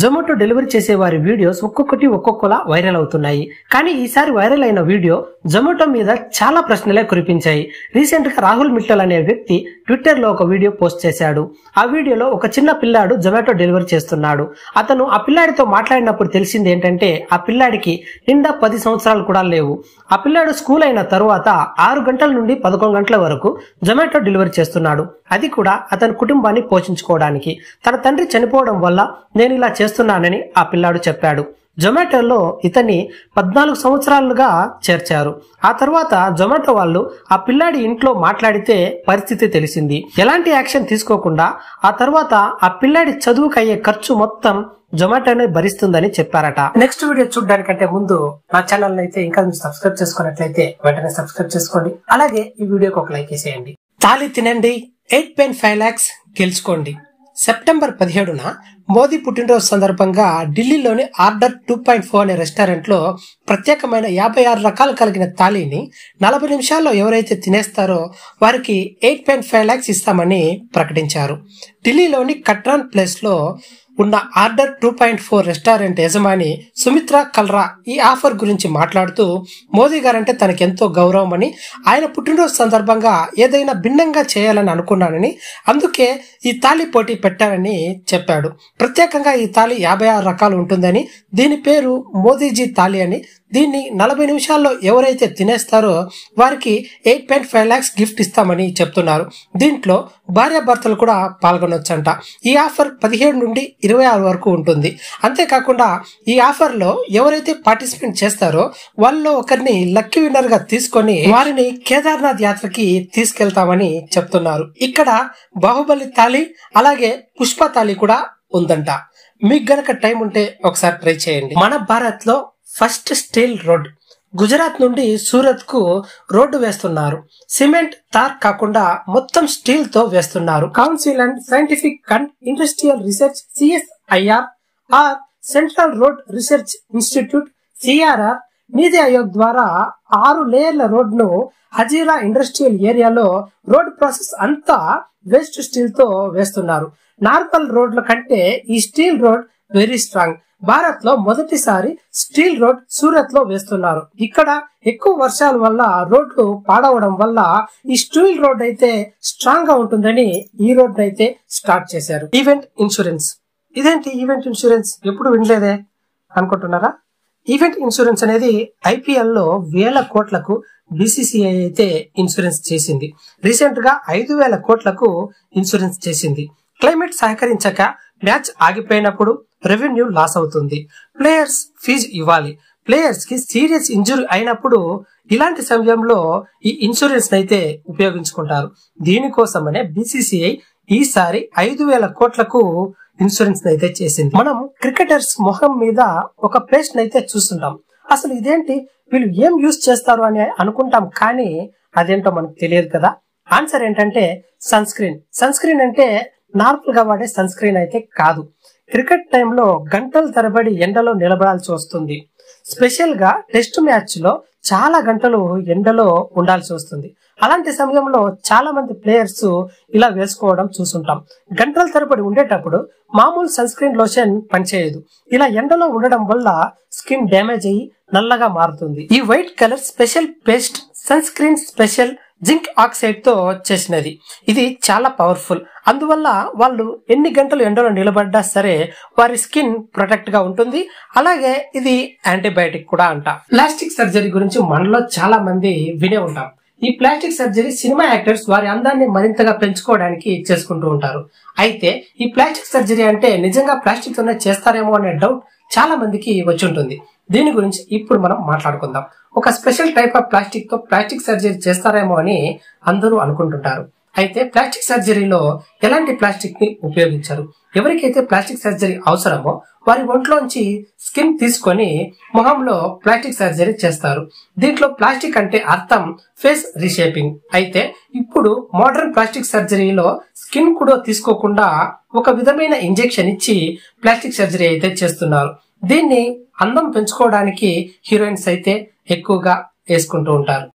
Zomato delivery చేసే వారి videos ఒక్కొక్కటి ఒక్కొక్కలా వైరల్ అవుతున్నాయి కానీ ఈసారి వైరల్ అయిన వీడియో జొమాటో మీద చాలా ప్రశ్నలే కురిపించాయి రీసెంట్ గా రాహుల్ మిట్టల్ అనే వ్యక్తి ట్విట్టర్ లో ఒక వీడియో పోస్ట్ చేశాడు ఆ వీడియోలో ఒక చిన్న పిల్లాడు జొమాటో డెలివరీ చేస్తున్నాడు అతను ఆ పిల్లాడితో మాట్లాడినప్పుడు తెలిసింది ఏంటంటే ఆ పిల్లాడికి నిండా పది సంవత్సరాలు కూడా లేవు ఆ పిల్లాడు స్కూల్ అయిన తరువాత ఆరు గంటల నుండి పదకొండు గంటల వరకు జొమాటో డెలివరీ చేస్తున్నాడు అది కూడా అతని కుటుంబాన్ని పోషించుకోవడానికి తన తండ్రి చనిపోవడం వల్ల నేను ఇలా చేస్తున్నానని ఆ పిల్లాడు చెప్పాడు జొమాటోలో ఇతన్ని పద్నాలుగు సంవత్సరాలుగా చేర్చారు ఆ తర్వాత జొమాటో వాళ్ళు ఆ పిల్లాడి ఇంట్లో మాట్లాడితే పరిస్థితి తెలిసింది ఎలాంటి యాక్షన్ తీసుకోకుండా ఆ తర్వాత ఆ పిల్లాడి చదువుకు అయ్యే ఖర్చు మొత్తం జొమాటోనే భరిస్తుందని చెప్పారట నెక్స్ట్ వీడియో చూడడానికంటే ముందు నా ఛానల్ అయితే ఇంకా మీరు సబ్స్క్రైబ్ చేసుకున్నట్లయితే వెంటనే సబ్స్క్రైబ్ చేసుకోండి అలాగే ఈ వీడియోకి ఒక లైక్ వేసేయండి తాలి తినండి ఎయిట్ పాయింట్ ఫైవ్ లాక్స్ గెలుచుకోండి సెప్టెంబర్ పదిహేడున మోదీ పుట్టినరోజు సందర్భంగా ఢిల్లీలోని ఆర్డర్ టూ పాయింట్ ఫోర్ అనే రెస్టారెంట్ లో ప్రత్యేకమైన యాభై ఆరు రకాలు కలిగిన థాలీని నలభై నిమిషాల్లో ఎవరైతే తినేస్తారో వారికి ఎయిట్ పాయింట్ ఫైవ్ లాక్స్ ఇస్తామని ప్రకటించారు ఢిల్లీలోని కట్రాన్ ప్లేస్ లో ఉన్న Ardor two point four restaurant యజమాని సుమిత్రా కల్రా ఈ ఆఫర్ గురించి మాట్లాడుతూ మోదీ గారంటే తనకెంతో గౌరవం అని ఆయన పుట్టినరోజు సందర్భంగా ఏదైనా భిన్నంగా చేయాలని అనుకున్నానని అందుకే ఈ తాళి పోటీ పెట్టానని చెప్పాడు ప్రత్యేకంగా ఈ తాళి యాభై ఆరు రకాలు ఉంటుందని దీని పేరు మోదీజీ తాళి అని దీన్ని నలభై నిమిషాల్లో ఎవరైతే తినేస్తారో వారికి eight point five lakhs gift ఇస్తామని చెప్తున్నారు దీంట్లో భార్యాభర్తలు కూడా పాల్గొనొచ్చంట ఈ ఆఫర్ పదిహేడు నుండి ఇరవై ఆరు వరకు ఉంటుంది అంతేకాకుండా ఈ ఆఫర్ లో ఎవరైతే పార్టిసిపేట్ చేస్తారో వాళ్ళలో ఒకరిని లక్కీ విన్నర్ గా తీసుకొని వారిని కేదార్నాథ్ యాత్రకి తీసుకెళ్తామని చెప్తున్నారు ఇక్కడ బాహుబలి తాళి అలాగే పుష్ప తాళి కూడా ఉందంట మీకు గనక టైం ఉంటే ఒకసారి ట్రై చేయండి మన భారత్ లో ఫస్ట్ స్టీల్ రోడ్ గుజరాత్ నుండి సూరత్ కు రోడ్డు వేస్తున్నారు సిమెంట్ తార్ కాకుండా మొత్తం స్టీల్ తో వేస్తున్నారు council and scientific and industrial research CSIR R central road research institute CRR NITI Aayog ద్వారా ఆరు లేయర్ల రోడ్ ను హజీరా ఇండస్ట్రియల్ ఏరియాలో రోడ్ ప్రాసెస్ అంతా వేస్ట్ స్టీల్ తో వేస్తున్నారు నార్మల్ రోడ్ల కంటే ఈ steel road very strong Bharat లో మొదటిసారి స్టీల్ రోడ్ సూరత్ లో వేస్తున్నారు ఇక్కడ ఎక్కువ వర్షాల వల్ల రోడ్లు పాడవడం వల్ల ఈ స్టీల్ రోడ్ అయితే స్ట్రాంగ్ గా ఉంటుందని ఈ రోడ్ అయితే స్టార్ట్ చేశారు ఈవెంట్ ఇన్సూరెన్స్ ఇదేంటి ఈవెంట్ ఇన్సూరెన్స్ ఎప్పుడు వినలేదే అనుకుంటున్నారా ఈవెంట్ ఇన్సూరెన్స్ అనేది ఐపీఎల్ లో వేల కోట్లకు బీసీసీఐ అయితే ఇన్సూరెన్స్ చేసింది రీసెంట్ గా ఐదు వేల కోట్లకు ఇన్సూరెన్స్ చేసింది క్లైమేట్ సహకరించక మ్యాచ్ ఆగిపోయినప్పుడు రెవెన్యూ లాస్ అవుతుంది ప్లేయర్స్ ఫీజు ఇవ్వాలి ప్లేయర్స్ కి సీరియస్ ఇంజురీ అయినప్పుడు ఇలాంటి సమయంలో ఈ ఇన్సూరెన్స్ అయితే ఉపయోగించుకుంటారు దీనికోసమనే బీసీసీఐ ఈసారి ఐదు వేల కోట్లకు ఇన్సూరెన్స్ అయితే చేసింది మనం క్రికెటర్స్ మొహం మీద ఒక పేస్ట్ అయితే చూస్తుంటాం అసలు ఇదేంటి వీళ్ళు ఏం యూస్ చేస్తారు అని అనుకుంటాం కానీ అదేంటో మనకు తెలియదు కదా ఆన్సర్ ఏంటంటే సన్ స్క్రీన్ సన్ స్క్రీన్ అంటే నార్మల్ గా వాడే సన్ స్క్రీన్ అయితే కాదు క్రికెట్ టైంలో గంటల తరబడి ఎండలో నిలబడాల్సి వస్తుంది స్పెషల్ గా టెస్ట్ మ్యాచ్ లో చాలా గంటలు ఎండలో ఉండాల్సి వస్తుంది అలాంటి సమయంలో చాలా మంది ప్లేయర్స్ ఇలా వేసుకోవడం చూసుంటాం గంటల తరబడి ఉండేటప్పుడు మామూలు సన్ స్క్రీన్ లోషన్ పనిచేయదు ఇలా ఎండలో ఉండడం వల్ల స్కిన్ డ్యామేజ్ అయ్యి నల్లగా మారుతుంది ఈ white colour special paste sun screen special zinc oxide తో చేసినది ఇది చాలా పవర్ఫుల్ అందువల్ల వాళ్ళు ఎన్ని గంటలు ఎండలో నిలబడ్డా సరే వారి స్కిన్ ప్రొటెక్ట్ గా ఉంటుంది అలాగే ఇది యాంటీబయాటిక్ కూడా అంట ప్లాస్టిక్ సర్జరీ గురించి మనలో చాలా మంది వినే ఉంటాం ఈ ప్లాస్టిక్ సర్జరీ సినిమా యాక్టర్స్ వారి అందాన్ని మరింతగా పెంచుకోవడానికి చేసుకుంటూ ఉంటారు అయితే ఈ ప్లాస్టిక్ సర్జరీ అంటే నిజంగా ప్లాస్టిక్ తోనే చేస్తారేమో అనే డౌట్ చాలా మందికి వచ్చి ఉంటుంది దీని గురించి ఇప్పుడు మనం మాట్లాడుకుందాం ఒక స్పెషల్ టైప్ ఆఫ్ ప్లాస్టిక్ తో ప్లాస్టిక్ సర్జరీ చేస్తారేమో అని అందరూ అనుకుంటుంటారు అయితే ప్లాస్టిక్ సర్జరీలో ఎలాంటి ప్లాస్టిక్ ని ఉపయోగించరు ఎవరికైతే ప్లాస్టిక్ సర్జరీ అవసరమో వారి ఒంట్లోంచి స్కిన్ తీసుకొని మొహంలో ప్లాస్టిక్ సర్జరీ చేస్తారు దీంట్లో ప్లాస్టిక్ అంటే అర్థం ఫేస్ రీషేపింగ్ అయితే ఇప్పుడు మోడర్న్ ప్లాస్టిక్ సర్జరీలో స్కిన్ కూడా తీసుకోకుండా ఒక విధమైన ఇంజెక్షన్ ఇచ్చి ప్లాస్టిక్ సర్జరీ అయితే చేస్తున్నారు దీన్ని అందం పెంచుకోవడానికి హీరోయిన్స్ అయితే ఎక్కువగా వేసుకుంటూ ఉంటారు